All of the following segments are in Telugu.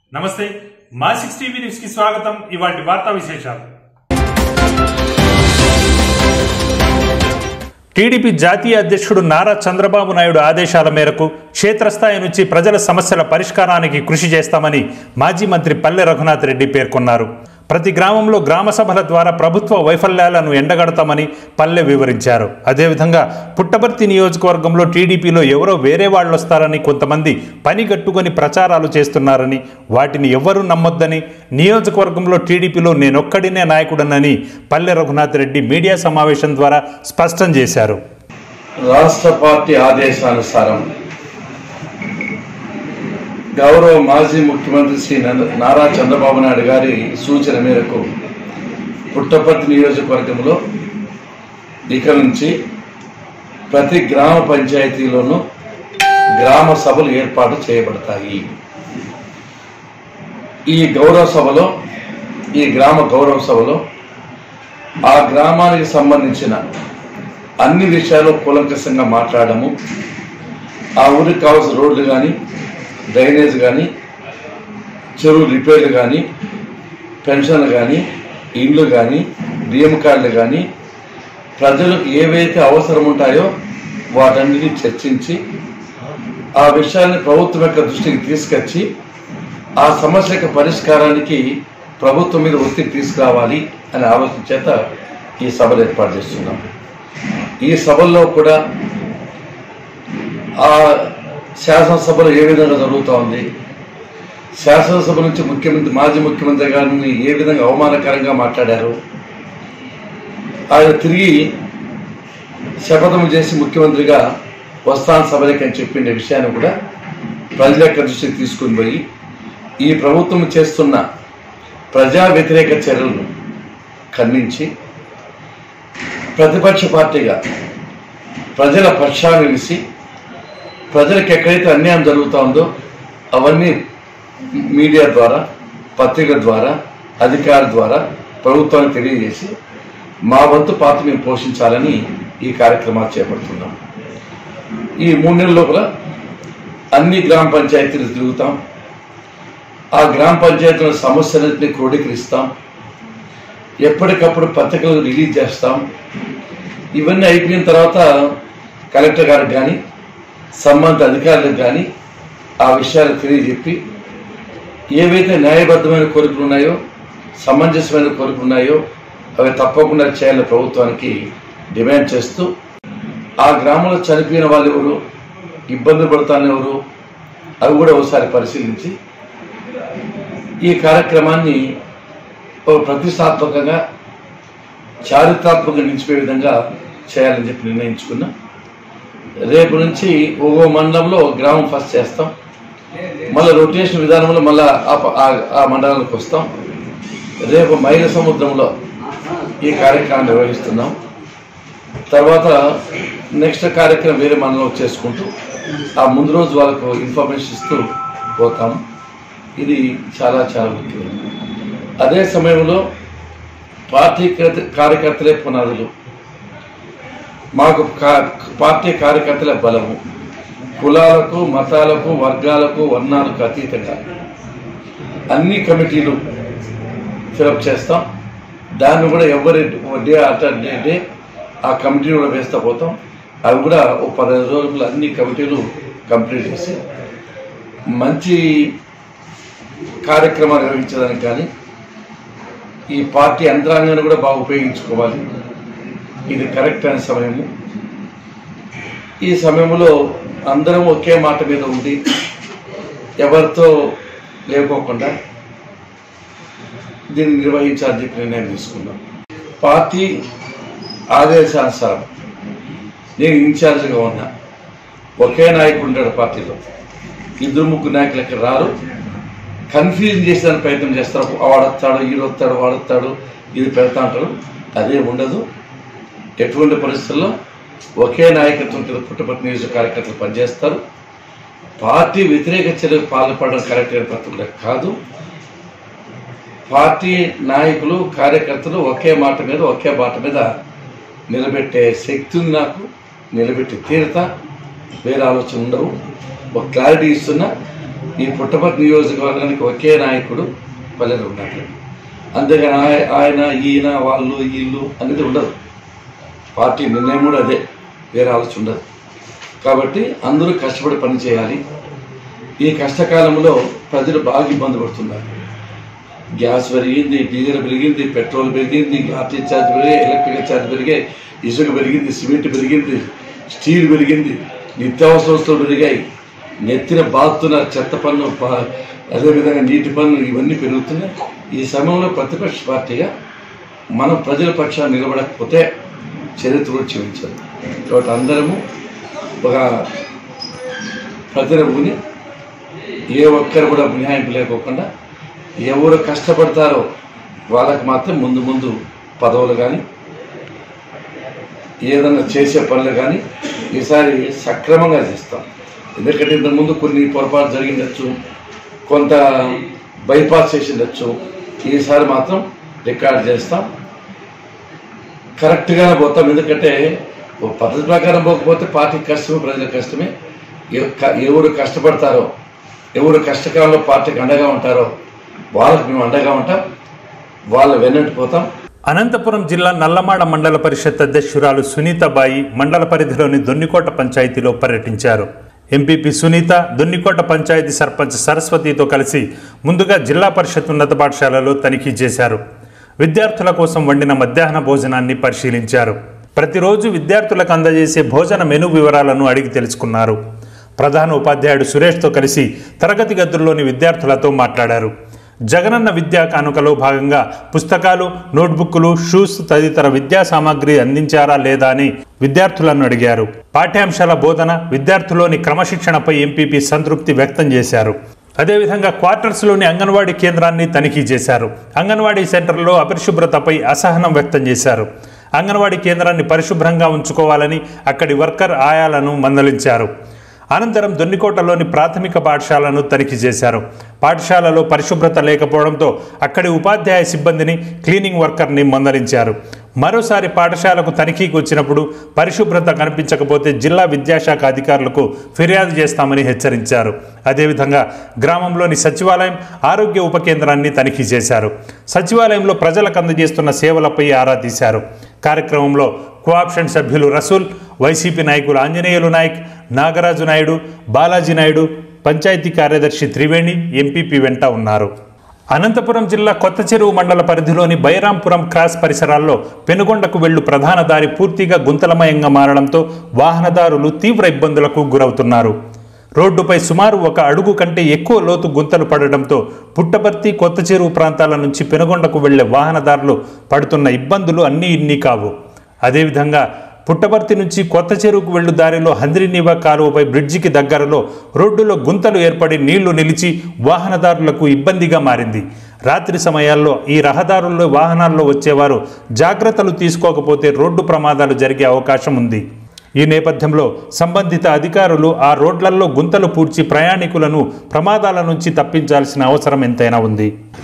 నమస్తే మా సిక్స్ టీవీ న్యూస్ కి స్వాగతం ఇవాటి వార్తా విశేషాలు టీడీపీ జాతీయ అధ్యక్షుడు నారా చంద్రబాబు నాయుడు ఆదేశాల మేరకు క్షేత్రస్థాయి నుంచి ప్రజల సమస్యల పరిష్కారానికి కృషి చేస్తామని మాజీ మంత్రి పల్లె రఘునాథ్ రెడ్డి పేర్కొన్నారు ప్రతి గ్రామంలో గ్రామ సభల ద్వారా ప్రభుత్వ వైఫల్యాలను ఎండగడతామని పల్లె వివరించారు అదేవిధంగా పుట్టపర్తి నియోజకవర్గంలో టీడీపీలో ఎవరో వేరే వాళ్ళు వస్తారని కొంతమంది పని కట్టుకొని ప్రచారాలు చేస్తున్నారని వాటిని ఎవ్వరూ నమ్మొద్దని నియోజకవర్గంలో టీడీపీలో నేనొక్కడినే నాయకుడనని పల్లె రఘునాథ్ రెడ్డి మీడియా సమావేశం ద్వారా స్పష్టం చేశారు రాష్ట్ర పార్టీ ఆదేశానుసారం గౌరవ మాజీ ముఖ్యమంత్రి శ్రీ నంద- నారా చంద్రబాబు నాయుడు గారి సూచన మేరకు పుట్టపర్తి నియోజకవర్గంలో ఇక నుంచి ప్రతి గ్రామ పంచాయతీలోనూ గ్రామ సభలు ఏర్పాటు చేయబడతాయి ఈ గౌరవ సభలో ఈ గ్రామ గౌరవ సభలో ఆ గ్రామానికి సంబంధించిన అన్ని విషయాలు కూలంకషంగా మాట్లాడము ఆ ఊరికి కావాల్సిన రోడ్లు కానీ డ్రైనేజ్ కానీ చెరువు రిపేర్లు కానీ పెన్షన్లు కానీ ఇండ్లు కానీ బియ్యం కార్డులు కానీ ప్రజలకు ఏవైతే అవసరం ఉంటాయో వాటన్నిటిని చర్చించి ఆ విషయాన్ని ప్రభుత్వం యొక్క దృష్టికి తీసుకొచ్చి ఆ సమస్య యొక్క పరిష్కారానికి ప్రభుత్వం మీద ఒత్తిడి తీసుకురావాలి అనే ఆలోచన చేత ఈ సభలు ఏర్పాటు చేస్తున్నాం ఈ సభల్లో కూడా ఆ శాసనసభలో ఏ విధంగా జరుగుతూ ఉంది శాసనసభ నుంచి ముఖ్యమంత్రి మాజీ ముఖ్యమంత్రి గారిని ఏ విధంగా అవమానకరంగా మాట్లాడారు ఆయన తిరిగి శపథం చేసి ముఖ్యమంత్రిగా వస్తాను సభలకి అని చెప్పిన విషయాన్ని కూడా ప్రజల యొక్క దృష్టికి తీసుకుని పోయి ఈ ప్రభుత్వం చేస్తున్న ప్రజా వ్యతిరేక చర్యలను ఖండించి ప్రతిపక్ష పార్టీగా ప్రజల పక్షాన్ని నిలిచి ప్రజలకు ఎక్కడైతే అన్యాయం జరుగుతూ ఉందో అవన్నీ మీడియా ద్వారా పత్రిక ద్వారా అధికారుల ద్వారా ప్రభుత్వానికి తెలియజేసి మా వంతు పాత్ర మేము పోషించాలని ఈ కార్యక్రమాలు చేపడుతున్నాం ఈ మూడు నెలల లోపల అన్ని గ్రామ పంచాయతీలు తిరుగుతాం ఆ గ్రామ పంచాయతీల సమస్యలన్నింటినీ క్రోడీకరిస్తాం ఎప్పటికప్పుడు పత్రికలు రిలీజ్ చేస్తాం ఇవన్నీ అయిపోయిన తర్వాత కలెక్టర్ గారికి కానీ సంబంధిత అధికారులకు కానీ ఆ విషయాలు తెలియజెప్పి ఏవైతే న్యాయబద్ధమైన కోరికలు ఉన్నాయో సమంజసమైన కోరికలు ఉన్నాయో అవి తప్పకుండా చేయాలని ప్రభుత్వానికి డిమాండ్ చేస్తూ ఆ గ్రామంలో చనిపోయిన వాళ్ళు ఎవరు ఇబ్బంది పడుతాను ఎవరు అవి కూడా ఒకసారి పరిశీలించి ఈ కార్యక్రమాన్ని ఒక ప్రతిష్టాత్మకంగా చారిత్రాత్మకంగా నిలిచిపోయే విధంగా చేయాలని చెప్పి నిర్ణయించుకున్నాం రేపు నుంచి ఒక్కో మండలంలో గ్రామం ఫస్ట్ చేస్తాం మళ్ళీ రొటేషన్ విధానంలో మళ్ళీ ఆ ప- ఆ- ఆ మండలానికి వస్తాం రేపు మైల సముద్రంలో ఈ కార్యక్రమం నిర్వహిస్తున్నాం తర్వాత నెక్స్ట్ కార్యక్రమం వేరే మండలం చేసుకుంటూ ఆ ముందు రోజు వాళ్ళకు ఇన్ఫర్మేషన్ ఇస్తూ పోతాం ఇది చాలా చాలా ముఖ్యం అదే సమయంలో పార్టీ కార్య- కార్యకర్తలే పునాదులు మాకు కా- పార్టీ కార్యకర్తల బలము కులాలకు మతాలకు వర్గాలకు వర్ణాలకు అతీతంగా అన్ని కమిటీలు ఫిలప్ చేస్తాం దాన్ని కూడా ఎవరి డే ఆఫ్టర్ డే డే ఆ కమిటీ కూడా వేస్తా పోతాం అవి కూడా ఒక పదిహేను రోజులు అన్ని కమిటీలు కంప్లీట్ చేసి మంచి కార్యక్రమాలు నిర్వహించడానికి కానీ ఈ పార్టీ యంత్రాంగాన్ని కూడా బాగా ఉపయోగించుకోవాలి ఇది కరెక్ట్ అయిన సమయము ఈ సమయంలో అందరం ఒకే మాట మీద ఉండి ఎవరితో లేకోకుండా దీన్ని నిర్వహించాలని చెప్పి నిర్ణయం తీసుకున్నాం పార్టీ ఆదేశానుసారం నేను ఇన్ఛార్జిగా ఉన్నా ఒకే నాయకుడు ఉంటాడు పార్టీలో ఇద్దరు ముగ్గురు నాయకులు ఇక్కడ రారు కన్ఫ్యూజన్ చేసేదానికి ప్రయత్నం చేస్తారు వాడొస్తాడు ఈడొస్తాడు వాడొస్తాడు ఇది పెడతా అంటారు అదే ఉండదు ఎటువంటి పరిస్థితుల్లో ఒకే నాయకత్వం కింద పుట్టపర్తి నియోజక కార్యకర్తలు పనిచేస్తారు పార్టీ వ్యతిరేక చర్యలకు పాల్పడడం కరెక్ట్ అయిన పద్ధతి కాదు పార్టీ నాయకులు కార్యకర్తలు ఒకే మాట మీద ఒకే బాట మీద నిలబెట్టే శక్తి ఉంది నాకు నిలబెట్టి తీరుతా వేరే ఆలోచన ఉండవు ఒక క్లారిటీ ఇస్తున్నా ఈ పుట్టపర్తి నియోజకవర్గానికి ఒకే నాయకుడు పల్లెలు ఉన్నారు అంతేగాని ఆయ- ఆయన ఈయన వాళ్ళు వీళ్ళు అనేది ఉండదు పార్టీ నిర్ణయం కూడా అదే వేరే ఆలోచన ఉండదు కాబట్టి అందరూ కష్టపడి పని చేయాలి ఈ కష్టకాలంలో ప్రజలు బాగా ఇబ్బంది పడుతున్నారు గ్యాస్ పెరిగింది డీజిల్ పెరిగింది పెట్రోల్ పెరిగింది ఆర్టీ ఛార్జ్ పెరిగాయి ఎలక్ట్రికల్ ఛార్జ్ పెరిగాయి ఇసుక పెరిగింది సిమెంట్ పెరిగింది స్టీల్ పెరిగింది నిత్యావసర వస్తువులు పెరిగాయి నెత్తిన బాతున్న చెత్త పన్ను ప- అదేవిధంగా నీటి పన్ను ఇవన్నీ పెరుగుతున్నాయి ఈ సమయంలో ప్రతిపక్ష పార్టీగా మనం ప్రజల పక్షాన్ని నిలబడకపోతే చరిత్రలో క్షమించారు కాబట్టి అందరము ఒక ప్రతిరపుని ఏ ఒక్కరు కూడా మినహాయింపు లేకోకుండా ఎవరు కష్టపడతారో వాళ్ళకి మాత్రం ముందు ముందు పదవులు కానీ ఏదన్నా చేసే పనులు కానీ ఈసారి సక్రమంగా చేస్తాం ఎందుకంటే ఇంతకుముందు కొన్ని పొరపాటు జరిగిండొచ్చు కొంత బైపాస్ చేసిండొచ్చు ఈసారి మాత్రం రికార్డ్ చేస్తాం కరెక్ట్గానే పోతాం ఎందుకంటే ఓ పద్ధతి ప్రకారం పోకపోతే పార్టీకి కష్టమే ప్రజలకు కష్టమే ఎవ- క- ఎవరు కష్టపడతారో ఎవరు కష్టకాలంలో పార్టీకి అండగా ఉంటారో వాళ్ళకి మేము అండగా ఉంటాం వాళ్ళ వెన్నట్టు పోతాం అనంతపురం జిల్లా నల్లమాడ మండల పరిషత్ అధ్యక్షురాలు సునీతబాయి మండల పరిధిలోని దొన్నికోట పంచాయతీలో పర్యటించారు ఎంపీపీ సునీత దొన్నికోట పంచాయతీ సర్పంచ్ సరస్వతితో కలిసి ముందుగా జిల్లా పరిషత్ ఉన్నత పాఠశాలలో తనిఖీ చేశారు విద్యార్థుల కోసం వండిన మధ్యాహ్న భోజనాన్ని పరిశీలించారు ప్రతిరోజు విద్యార్థులకు అందజేసే భోజన మెను వివరాలను అడిగి తెలుసుకున్నారు ప్రధాన ఉపాధ్యాయుడు సురేష్తో కలిసి తరగతి గదుల్లోని విద్యార్థులతో మాట్లాడారు జగనన్న విద్యా కానుకలో భాగంగా పుస్తకాలు నోట్బుక్లు షూస్ తదితర విద్యా సామాగ్రి అందించారా లేదా అని విద్యార్థులను అడిగారు పాఠ్యాంశాల బోధన విద్యార్థులోని క్రమశిక్షణపై ఎంపీపీ సంతృప్తి వ్యక్తం చేశారు అదేవిధంగా క్వార్టర్స్లోని అంగన్వాడీ కేంద్రాన్ని తనిఖీ చేశారు అంగన్వాడీ సెంటర్లో అపరిశుభ్రతపై అసహనం వ్యక్తం చేశారు అంగన్వాడీ కేంద్రాన్ని పరిశుభ్రంగా ఉంచుకోవాలని అక్కడి వర్కర్ ఆయాలను మందలించారు అనంతరం దొన్నికోటలోని ప్రాథమిక పాఠశాలను తనిఖీ చేశారు పాఠశాలలో పరిశుభ్రత లేకపోవడంతో అక్కడి ఉపాధ్యాయ సిబ్బందిని క్లీనింగ్ వర్కర్ని మందలించారు మరోసారి పాఠశాలకు తనిఖీకి వచ్చినప్పుడు పరిశుభ్రత కనిపించకపోతే జిల్లా విద్యాశాఖ అధికారులకు ఫిర్యాదు చేస్తామని హెచ్చరించారు అదేవిధంగా గ్రామంలోని సచివాలయం ఆరోగ్య ఉప కేంద్రాన్ని తనిఖీ చేశారు సచివాలయంలో ప్రజలకు అందజేస్తున్న సేవలపై ఆరా తీశారు కార్యక్రమంలో కోఆప్షన్ సభ్యులు రసూల్ వైసీపీ నాయకులు ఆంజనేయులు నాయక్ నాగరాజు నాయుడు బాలాజీ నాయుడు పంచాయతీ కార్యదర్శి త్రివేణి ఎంపీపీ వెంట ఉన్నారు అనంతపురం జిల్లా కొత్త చెరువు మండల పరిధిలోని బైరాంపురం క్రాస్ పరిసరాల్లో పెనుగొండకు వెళ్ళు ప్రధాన దారి పూర్తిగా గుంతలమయంగా మారడంతో వాహనదారులు తీవ్ర ఇబ్బందులకు గురవుతున్నారు రోడ్డుపై సుమారు ఒక అడుగు కంటే ఎక్కువ లోతు గుంతలు పడడంతో పుట్టపర్తి కొత్త చెరువు ప్రాంతాల నుంచి పెనుగొండకు వెళ్లే వాహనదారులు పడుతున్న ఇబ్బందులు అన్నీ ఇన్ని కావు అదేవిధంగా పుట్టపర్తి నుంచి కొత్త చెరువుకు వెళ్ళు దారిలో హంద్రినీవా కాలువపై బ్రిడ్జికి దగ్గరలో రోడ్డులో గుంతలు ఏర్పడి నీళ్లు నిలిచి వాహనదారులకు ఇబ్బందిగా మారింది రాత్రి సమయాల్లో ఈ రహదారుల్లో వాహనాల్లో వచ్చేవారు జాగ్రత్తలు తీసుకోకపోతే రోడ్డు ప్రమాదాలు జరిగే అవకాశం ఉంది ఈ నేపథ్యంలో సంబంధిత అధికారులు ఆ రోడ్లలో గుంతలు పూడ్చి ప్రయాణికులను ప్రమాదాల నుంచి తప్పించాల్సిన అవసరం ఎంతైనా ఉంది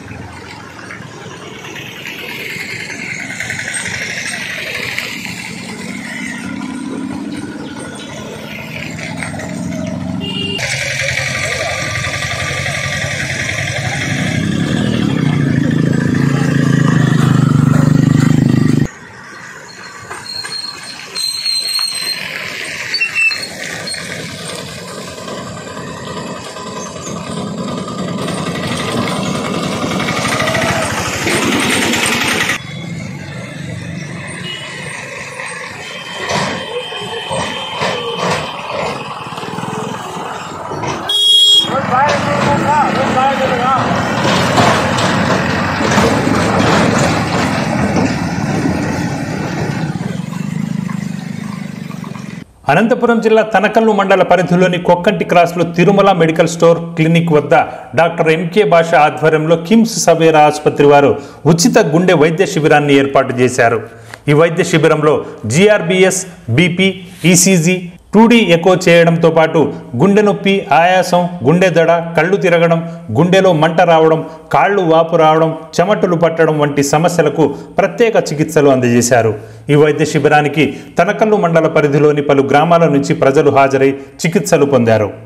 అనంతపురం జిల్లా తనకల్లు మండల పరిధిలోని కొక్కంటి క్రాస్లో తిరుమల మెడికల్ స్టోర్ క్లినిక్ వద్ద డాక్టర్ ఎంకే భాష ఆధ్వర్యంలో కిమ్స్ సవేరా ఆసుపత్రి వారు ఉచిత గుండె వైద్య శిబిరాన్ని ఏర్పాటు చేశారు ఈ వైద్య శిబిరంలో GRBS BP ECG two D echo చేయడంతో పాటు గుండె నొప్పి ఆయాసం గుండె దడ కళ్ళు తిరగడం గుండెలో మంట రావడం కాళ్ళు వాపు రావడం చెమటలు పట్టడం వంటి సమస్యలకు ప్రత్యేక చికిత్సలు అందజేశారు ఈ వైద్య శిబిరానికి తనకల్లు మండల పరిధిలోని పలు గ్రామాల నుంచి ప్రజలు హాజరై చికిత్సలు పొందారు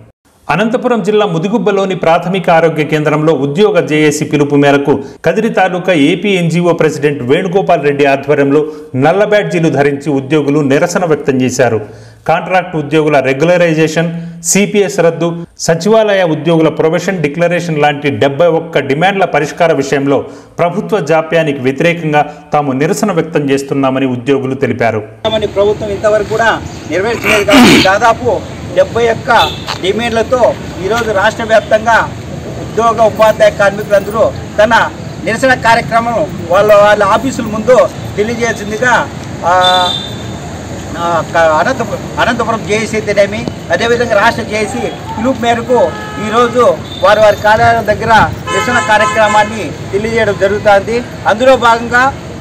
అనంతపురం జిల్లా ముదిగుబ్బలోని ప్రాథమిక ఆరోగ్య కేంద్రంలో ఉద్యోగ జేఏసీ పిలుపు మేరకు Kadiri taluka AP NGO president Venugopal Reddy ఆధ్వర్యంలో నల్ల బ్యాడ్జీలు ధరించి ఉద్యోగులు నిరసన వ్యక్తం చేశారు కాంట్రాక్ట్ ఉద్యోగుల రెగ్యులరైజేషన్ సిపిఎస్ రద్దు సచివాలయ ఉద్యోగుల ప్రొఫెషన్ డిక్లరేషన్ లాంటి డెబ్బై ఒక్క డిమాండ్ల పరిష్కార విషయంలో ప్రభుత్వ జాప్యానికి వ్యతిరేకంగా తాము నిరసన వ్యక్తం చేస్తున్నామని ఉద్యోగులు తెలిపారు మన ప్రభుత్వం ఇంతవరకు కూడా నెరవేర్చలేదు కాబట్టి దాదాపు డెబ్బై ఒక్క డిమాండ్లతో ఈరోజు రాష్ట్ర వ్యాప్తంగా ఉద్యోగ ఉపాధ్యాయ కార్మికులందరూ తన నిరసన కార్యక్రమం వాళ్ళ వాళ్ళ ఆఫీసుల ముందు తెలియజేసిందిగా ఆ, ఆ, క- అనంతపురం అనంతపురం జేఏసీ అయితేనేమి అదేవిధంగా రాష్ట్ర జేఏసీ పిలుపు మేరకు ఈరోజు వారి వారి కార్యాలయం దగ్గర నిరసన కార్యక్రమాన్ని తెలియజేయడం జరుగుతుంది అందులో భాగంగా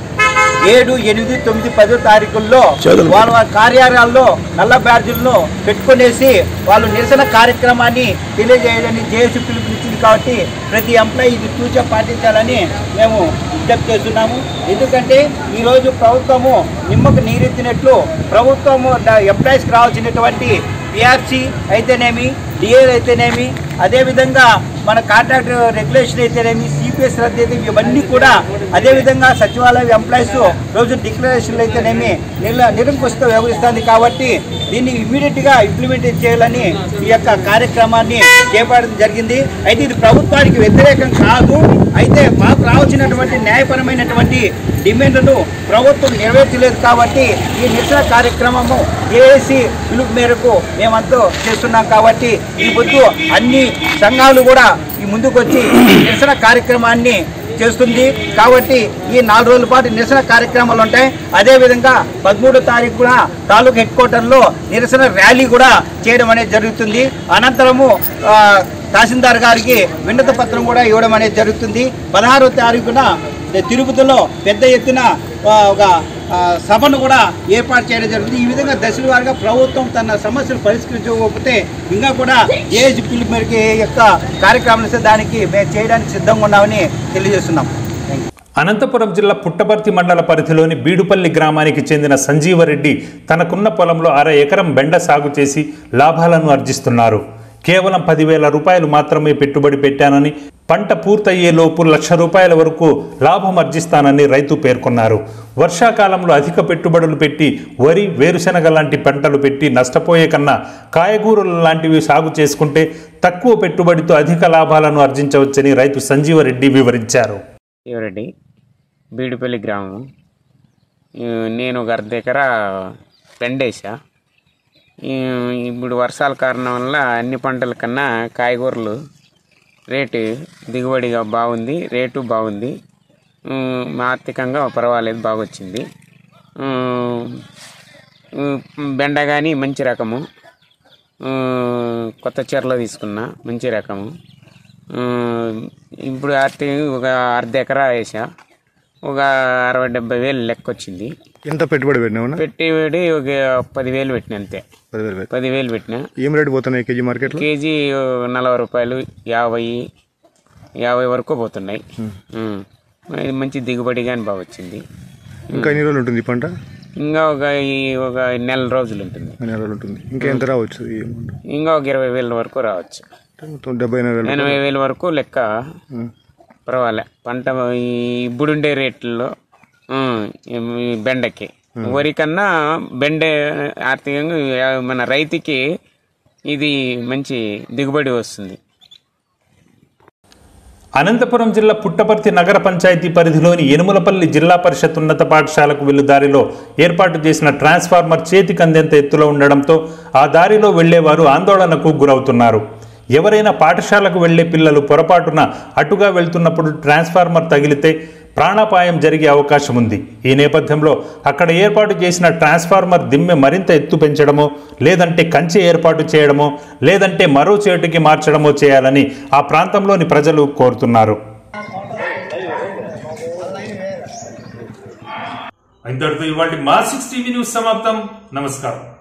ఏడు ఎనిమిది తొమ్మిది పదో తారీఖుల్లో వాళ్ళ వారి కార్యాలయాల్లో నల్ల బ్యాడ్జీలను పెట్టుకునేసి వాళ్ళు నిరసన కార్యక్రమాన్ని తెలియజేయాలని జేఏసీ పిలుపునిచ్చింది కాబట్టి ప్రతి ఎంప్లాయీ ఇది తూచా పాటించాలని మేము విజ్ఞప్తి చేస్తున్నాము ఎందుకంటే ఈరోజు ప్రభుత్వము నిమ్మకు నీరెత్తినట్లు ప్రభుత్వము ఎంప్లాయీస్కి రావాల్సినటువంటి పిఆర్సీ అయితేనేమి డిఏ అయితేనేమి అదేవిధంగా మన కాంట్రాక్ట్ రెగ్యులేషన్ అయితేనేమి సిపిఎస్ రద్దు అయితే ఇవన్నీ కూడా అదేవిధంగా సచివాలయ ఎంప్లాయీస్ రోజు డిక్లరేషన్లు అయితేనేమి నిల నిరంకుశతో వ్యవహరిస్తుంది కాబట్టి దీన్ని ఇమీడియట్గా ఇంప్లిమెంట్ చేయాలని ఈ యొక్క కార్యక్రమాన్ని చేపట్టడం జరిగింది అయితే ఇది ప్రభుత్వానికి వ్యతిరేకం కాదు అయితే మాకు రావాల్సినటువంటి న్యాయపరమైనటువంటి డిమాండ్లను ప్రభుత్వం నెరవేర్చలేదు కాబట్టి ఈ నిరసన కార్యక్రమము ఏఏసీ పిలుపు మేరకు మేమంతా చేస్తున్నాం కాబట్టి ఈ పొద్దు అన్ని సంఘాలు కూడా ఈ ముందుకు వచ్చి ఈ నిరసన కార్యక్రమాన్ని చేస్తుంది కాబట్టి ఈ నాలుగు రోజుల పాటు నిరసన కార్యక్రమాలు ఉంటాయి అదేవిధంగా పదమూడో తారీఖు కూడా తాలూకు హెడ్ క్వార్టర్లో నిరసన ర్యాలీ కూడా చేయడం అనేది జరుగుతుంది అనంతరము ఆ, తహసీల్దార్ గారికి విన్నత పత్రం కూడా ఇవ్వడం అనేది జరుగుతుంది పదహారో తారీఖున తిరుపతిలో పెద్ద ఎత్తున ఆ, ఒక ఆ, సభను కూడా ఏర్పాటు చేయడం జరుగుతుంది ఈ విధంగా దశల వారీగా ప్రభుత్వం తన సమస్యలు పరిష్కరించకపోతే ఇంకా కూడా ఏజ్ పిలుపు మేరకు ఈ యొక్క కార్యక్రమాలు ఇస్తే దానికి మేము చేయడానికి సిద్ధంగా ఉన్నామని తెలియజేస్తున్నాం థ్యాంక్ యూ అనంతపురం జిల్లా పుట్టపర్తి మండల పరిధిలోని బీడుపల్లి గ్రామానికి చెందిన సంజీవరెడ్డి తనకున్న పొలంలో అర ఎకరం బెండ సాగు చేసి లాభాలను ఆర్జిస్తున్నారు కేవలం పదివేల రూపాయలు మాత్రమే పెట్టుబడి పెట్టానని పంట పూర్తయ్యేలోపు లక్ష రూపాయల వరకు లాభం ఆర్జిస్తానని రైతు పేర్కొన్నారు వర్షాకాలంలో అధిక పెట్టుబడులు పెట్టి వరి వేరుశెనగ లాంటి పంటలు పెట్టి నష్టపోయే కన్నా కాయగూరలు లాంటివి సాగు చేసుకుంటే తక్కువ పెట్టుబడితో అధిక లాభాలను ఆర్జించవచ్చని రైతు సంజీవరెడ్డి వివరించారు శివరెడ్డి బీడుపల్లి గ్రామం ఈ నేను ఒక అర్ధ ఎకరా పెండేసా ఈ ఇప్పుడు వర్షాల కారణం వల్ల అన్ని పంటల కన్నా కాయగూరలు రేటు దిగుబడిగా బాగుంది రేటు బాగుంది ఉమ్, ఆర్థికంగా పర్వాలేదు బాగా వచ్చింది ఉమ్, ఉమ్, బెండ కానీ మంచి రకము ఉమ్, కొత్త చీరలో తీసుకున్నా మంచి రకము ఉమ్, ఇప్పుడు ఆర్థిక ఒక అర్ధ ఎకరా వేసా ఒక అరవై డెబ్బై వేలు లెక్క వచ్చింది ఎంత పెట్టుబడి పెట్టినావునా పెట్టుబడి ఒక పదివేలు పెట్టిన అంతే పదివేలు పెట్టి పదివేలు పెట్టిన ఏం రేటు పోతున్నాయి కేజీ మార్కెట్లో కేజీ నలభై రూపాయలు యాభై యాభై వరకు పోతున్నాయి ఉమ్. ఇది మంచి దిగుబడి కానీ బాగా వచ్చింది ఇంకా ఎన్ని రోజులు ఉంటుంది ఈ పంట ఇంకా ఒక ఈ ఒక నెల రోజులు ఉంటుంది ఎన్ని రోజులు ఉంటుంది ఇంకా ఎంత రావచ్చు ఈ అమౌంట్ ఇంకా ఒక ఇరవై వేల వరకు రావచ్చు మొత్తం డెబ్బై ఎనభై వేలు ఎనభై వేల వరకు లెక్క ఉం. పర్వాలే పంట ఈ ఇప్పుడుండే రేట్లలో ఉమ్, ఈ బెండకి వరి కన్నా బెండే ఆర్థికంగా యా- మన రైతుకి ఇది మంచి దిగుబడి వస్తుంది అనంతపురం జిల్లా పుట్టపర్తి నగర పంచాయతీ పరిధిలోని యనుమలపల్లి జిల్లా పరిషత్ ఉన్నత పాఠశాలకు వెళ్లు దారిలో ఏర్పాటు చేసిన ట్రాన్స్ఫార్మర్ చేతికి అందేంత ఎత్తులో ఉండడంతో ఆ దారిలో వెళ్లేవారు ఆందోళనకు గురవుతున్నారు ఎవరైనా పాఠశాలకు వెళ్లే పిల్లలు పొరపాటున అటుగా వెళ్తున్నప్పుడు ట్రాన్స్ఫార్మర్ తగిలితే ప్రాణాపాయం జరిగే అవకాశం ఉంది ఈ నేపథ్యంలో అక్కడ ఏర్పాటు చేసిన ట్రాన్స్ఫార్మర్ దిమ్మె మరింత ఎత్తు పెంచడమో లేదంటే కంచె ఏర్పాటు చేయడమో లేదంటే మరో చేటుకి మార్చడమో చేయాలని ఆ ప్రాంతంలోని ప్రజలు కోరుతున్నారు ఇంతటితో ఇవాటి మా సిక్స్ టీవీ న్యూస్ సమాప్తం నమస్కారం